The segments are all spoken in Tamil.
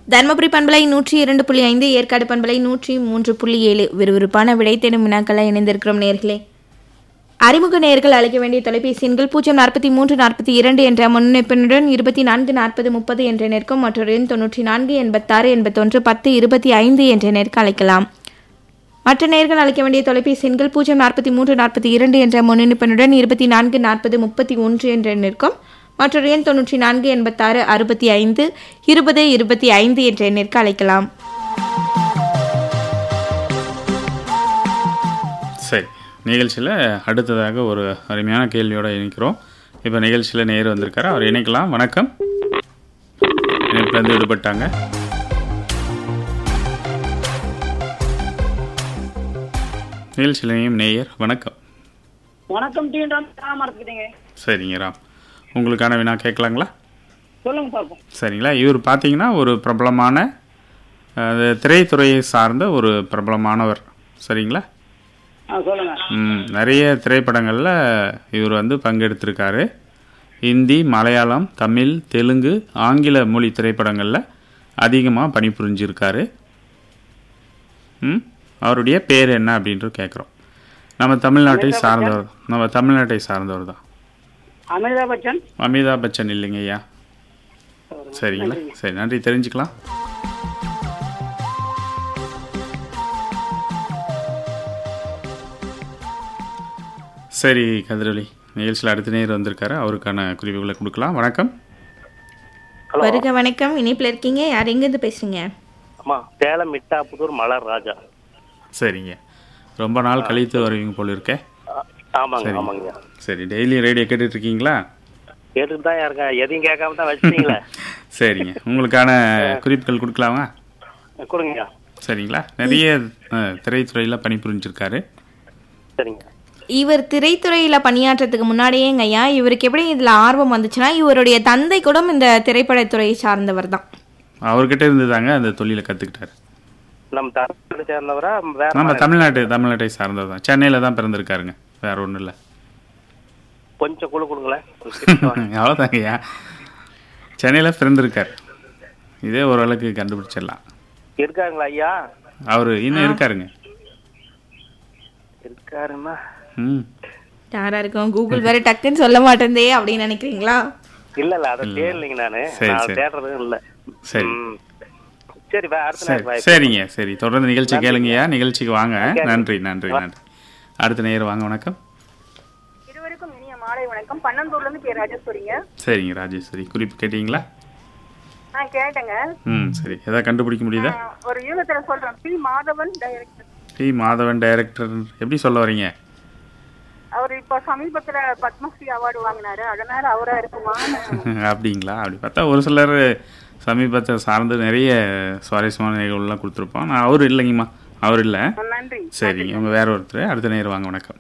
தருமபுரி பண்பலை நூற்றி இரண்டு புள்ளி ஐந்து ஏற்காடு பண்பலை நூற்றி மூன்று புள்ளி ஏழு விறுவிறுப்பான விடை தேடும் வினாக்களை இணைந்திருக்கிறோம் நேர்களே அறிமுக நேர்கள் அழைக்க வேண்டிய தொலைபேசி எண்கள் பூஜ்ஜியம் நாற்பத்தி மூன்று நாற்பத்தி இரண்டு என்ற முன்னிணைப்பினுடன் இருபத்தி நான்கு நாற்பது முப்பது என்ற நெருக்கம் மற்றொரு எண் தொன்னூற்றி நான்கு எண்பத்தாறு எண்பத்தொன்று பத்து இருபத்தி ஐந்து என்ற நெருக்கம் அழைக்கலாம் மற்ற நேர்கள் அழைக்க வேண்டிய தொலைபேசி எண்கள் பூஜ்ஜியம் நாற்பத்தி மூன்று நாற்பத்தி இரண்டு என்ற முன்னிணைப்பினுடன் இருபத்தி நான்கு நாற்பது முப்பத்தி ஒன்று என்ற நெருக்கம் மற்றொரு எண் தொன்னூற்றி நான்கு எண்பத்தாறு அறுபத்தி ஐந்து இருபது இருபத்தி ஐந்து என்ற எண்ணிற்கு அழைக்கலாம் சரி நிகழ்ச்சியில் அடுத்ததாக ஒரு அருமையான கேள்வியோட இணைக்கிறோம் இப்போ நிகழ்ச்சியில் நேர் வந்திருக்காரு அவர் இணைக்கலாம் வணக்கம் இணைப்புலேருந்து விடுபட்டாங்க நிகழ்ச்சியில் இணையும் நேயர் வணக்கம் வணக்கம் டீன்றாம் ராமா இருக்குதுங்க சரிங்க ராம் உங்களுக்கான வினா கேட்கலாங்களா சொல்லுங்க பார்ப்போம் சரிங்களா இவர் பார்த்தீங்கன்னா ஒரு பிரபலமான அது திரைத்துறையை சார்ந்த ஒரு பிரபலமானவர் சரிங்களா ஆ சொல்லுங்க ம், நிறைய திரைப்படங்களில் இவர் வந்து பங்கெடுத்திருக்காரு ஹிந்தி மலையாளம் தமிழ் தெலுங்கு ஆங்கில மொழி திரைப்படங்களில் அதிகமாக பணிபுரிஞ்சிருக்காரு ம் அவருடைய பேர் என்ன அப்படின்ட்டு கேட்குறோம் நம்ம தமிழ்நாட்டை சார்ந்தவர் நம்ம தமிழ்நாட்டை சார்ந்தவர் தான் அமிதாப் பச்சன் அமிதாப் பச்சன் இல்லைங்க ஐயா சரிங்களா சரி நன்றி தெரிஞ்சுக்கலாம் சரி கதிரொலி நிகழ்ச்சியில் அடுத்த நேர் வந்திருக்காரு அவருக்கான குறிப்புகளை கொடுக்கலாம் வணக்கம் வருக வணக்கம் இணைப்பில் இருக்கீங்க யார் எங்கேருந்து பேசுறீங்க அம்மா சேலம் மிட்டாப்புதூர் மலர் ராஜா சரிங்க ரொம்ப நாள் கழித்து வருவீங்க போல இருக்கே ஆ- ஆமாங்க ஆமாங்க சரி டெய்லி ரேடியோ கேட்டுட்டு இருக்கீங்களா கேட்டுட்டு தான் இருக்கேன் எதையும் கேட்காம தான் வச்சிட்டீங்களே சரிங்க உங்களுக்கான குறிப்புகள் கொடுக்கலாமா கொடுங்க சரிங்களா நிறைய அஹ், திரைத்துறையில் பணிபுரிஞ்சிருக்காரு சரிங்க இவர் திரைத்துறையில பணியாற்றத்துக்கு முன்னாடியேங்க ஐயா இவருக்கு எப்படி இதுல ஆர்வம் வந்துச்சுன்னா இவருடைய தந்தை கூட இந்த திரைப்படத்துறையை சார்ந்தவர் தான் அவர்கிட்ட இருந்து தாங்க அந்த தொழிலை கற்றுக்கிட்டாரு நம்ம தமிழ்நாடு சேர்ந்தவரா வேற நம்ம மாநிலம்? தமிழ்நாட்டு தமிழ்நாட்டை சார்ந்தவர் தான் சென்னையில் தான் பிறந்திருக்காருங்க வேற ஒன்றும் இல்லை கொஞ்சம் குழு கொடுங்களேன் அவ்வளோதாங்கய்யா சென்னையில் பிறந்திருக்கார் இதே ஓரளவுக்கு கண்டுபிடிச்சிடலாம் இருக்காருங்களா ஐயா அவர் இன்னும் இருக்காருங்க இருக்காருன்னா ம் யாரா இருக்கும் கூகுள் வேற டக்குன்னு சொல்ல மாட்டேந்தே அப்படின்னு நினைக்கிறீங்களா இல்ல இல்ல அதை தேடலைங்க நானு சரி, நான் சரி. தேடுறதும் இல்ல சரி ம். சரி வா அடுத்த சரி நேரம் வாய்ப்பு சரிங்க சரி தொடர்ந்து நிகழ்ச்சி கேளுங்கய்யா நிகழ்ச்சிக்கு வாங்க நன்றி நன்றி நன்றி அடுத்த நேரம் வாங்க வணக்கம் இருவருக்கும் இனிய மாலை வணக்கம் பன்னந்தூர்ல இருந்து கே ராஜேஸ்வரிங்க சரிங்க ராஜேஸ்வரி குறிப்பு கேட்டீங்களா நான் கேட்டேங்க ம் சரி எதாவது கண்டுபிடிக்க முடியுதா ஆஹ் ஒரு யூகத்துல சொல்றேன் P Madhavan director T Madhavan director எப்படி சொல்ல வரீங்க அவர் இப்ப சமீபத்துல பத்மஸ்ரீ அவார்டு வாங்கினாரு அதனால அவரா இருக்குமா அப்படிங்களா அப்படி பார்த்தா ஒரு சிலர் சமீபத்தை சார்ந்து நிறைய சுவாரஸ்யமான நிகழ்வுலாம் கொடுத்துருப்போம் நான் அவர் இல்லைங்கம்மா அவர் இல்லை நன்றி சரிங்க உங்க வேற ஒருத்தர் அடுத்த நேரம் வாங்க வணக்கம்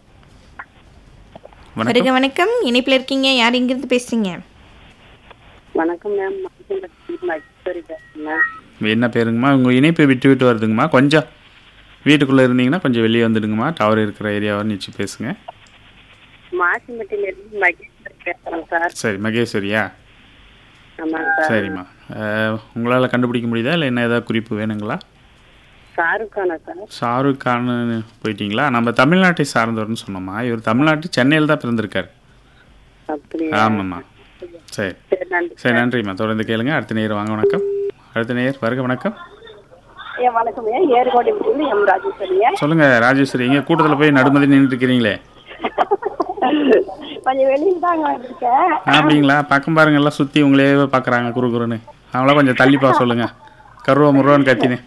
வணக்கம் வருக வணக்கம் இணைப்பில் இருக்கீங்க யார் எங்கிருந்து பேசுறீங்க வணக்கம் மேம் மகேஸ்வரி பேசுறேன் என்ன பேருங்கம்மா உங்க இணைப்பு விட்டு விட்டு வருதுங்கம்மா கொஞ்சம் வீட்டுக்குள்ள இருந்தீங்கன்னா கொஞ்சம் வெளியே வந்துடுங்கம்மா டவர் இருக்கிற ஏரியாவை நிச்சு பேசுங்க மாசிம்பட்டியில இருந்து மகேஸ்வரி பேசுறேன் சார் சரி மகேஸ்வரியா ஆமாங்க சார் சரிம்மா அஹ், உங்களால கண்டுபிடிக்க முடியுதா இல்லை என்ன ஏதாவது குறிப்பு வேணுங்களா ஷாருக் கானா சார் ஷாருக் கான் போயிட்டீங்களா நம்ம தமிழ்நாட்டை சார்ந்தவர்னு சொன்னோம்மா இவர் தமிழ்நாட்டு சென்னையில் தான் பிறந்திருக்காரு அப்படியா ஆமாம்மா சரி சரி நன்றி சரி நன்றிம்மா தொடர்ந்து கேளுங்க அடுத்த நேரம் வாங்க வணக்கம் அடுத்த நேர் வருக வணக்கம் என் வணக்கம் ஏற்காடு விட்டு எம் ராஜேஸ்வரிங்க சொல்லுங்க ராஜேஸ்வரி எங்க கூட்டத்தில் போய் நடுமதி நின்றுட்டு இருக்கிறீங்களே கொஞ்சம் வெளியில தாங்க வந்திருக்கேன் அப்படிங்களா பக்கம் பாருங்க எல்லாம் சுற்றி உங்களே பார்க்குறாங்க குறு குறுன்னு அவங்கள கொஞ்சம் தள்ளிப்பா சொல்லுங்க கருவா முருவான்னு கத்தினேன்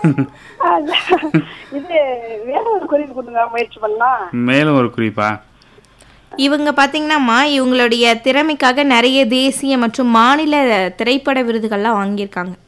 இது வேற ஒரு குறிப்பு கொடுங்க முயற்சி பண்ணா மேலும் ஒரு குறிப்பா இவங்க பார்த்தீங்கன்னாம்மா இவங்களுடைய திறமைக்காக நிறைய தேசிய மற்றும் மாநில திரைப்பட விருதுகள்லாம் வாங்கியிருக்காங்க